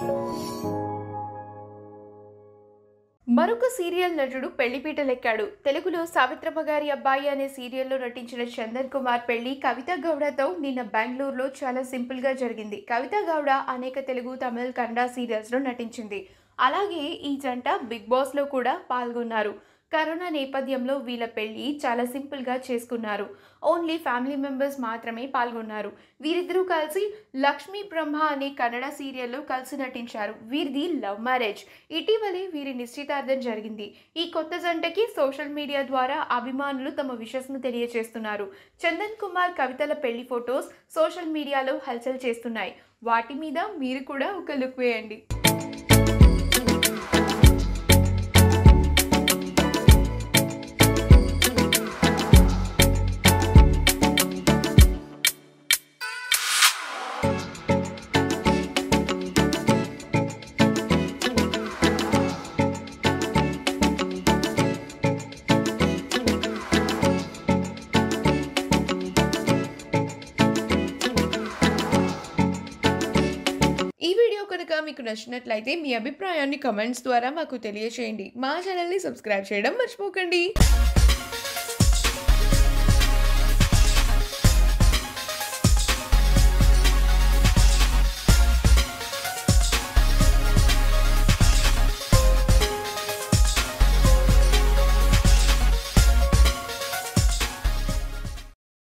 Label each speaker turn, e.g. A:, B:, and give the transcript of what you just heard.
A: మరొక సీరియల్ నటుడు పెళ్లిపీటలెక్కాడు తెలుగులో సావిత్రమ్మ గారి అబ్బాయి అనే సీరియల్లో నటించిన చందన్ కుమార్ పెళ్లి కవిత గౌడతో నిన్న బెంగళూరులో చాలా సింపుల్ గా జరిగింది కవిత గౌడ అనేక తెలుగు తమిళ్ కన్నడ సీరియల్స్ లో నటించింది అలాగే ఈ జంట బిగ్ బాస్ లో కూడా పాల్గొన్నారు కరోనా నేపథ్యంలో వీళ్ళ పెళ్లి చాలా సింపుల్ గా చేసుకున్నారు ఓన్లీ ఫ్యామిలీ మెంబర్స్ మాత్రమే పాల్గొన్నారు వీరిద్దరూ కలిసి లక్ష్మీ బ్రహ్మ అనే కన్నడ సీరియల్లో కలిసి నటించారు వీరిది లవ్ మ్యారేజ్ ఇటీవలే వీరి నిశ్చితార్థం జరిగింది ఈ కొత్త జంటకి సోషల్ మీడియా ద్వారా అభిమానులు తమ విషస్ను తెలియజేస్తున్నారు చందన్ కుమార్ కవితల పెళ్లి ఫొటోస్ సోషల్ మీడియాలో హల్చల్ చేస్తున్నాయి వాటి మీద మీరు కూడా ఒక లుక్ వేయండి ఈ వీడియో కనుక మీకు నచ్చినట్లయితే మీ అభిప్రాయాన్ని కమెంట్స్ ద్వారా మాకు తెలియచేయండి మా ఛానల్ని సబ్స్క్రైబ్ చేయడం మర్చిపోకండి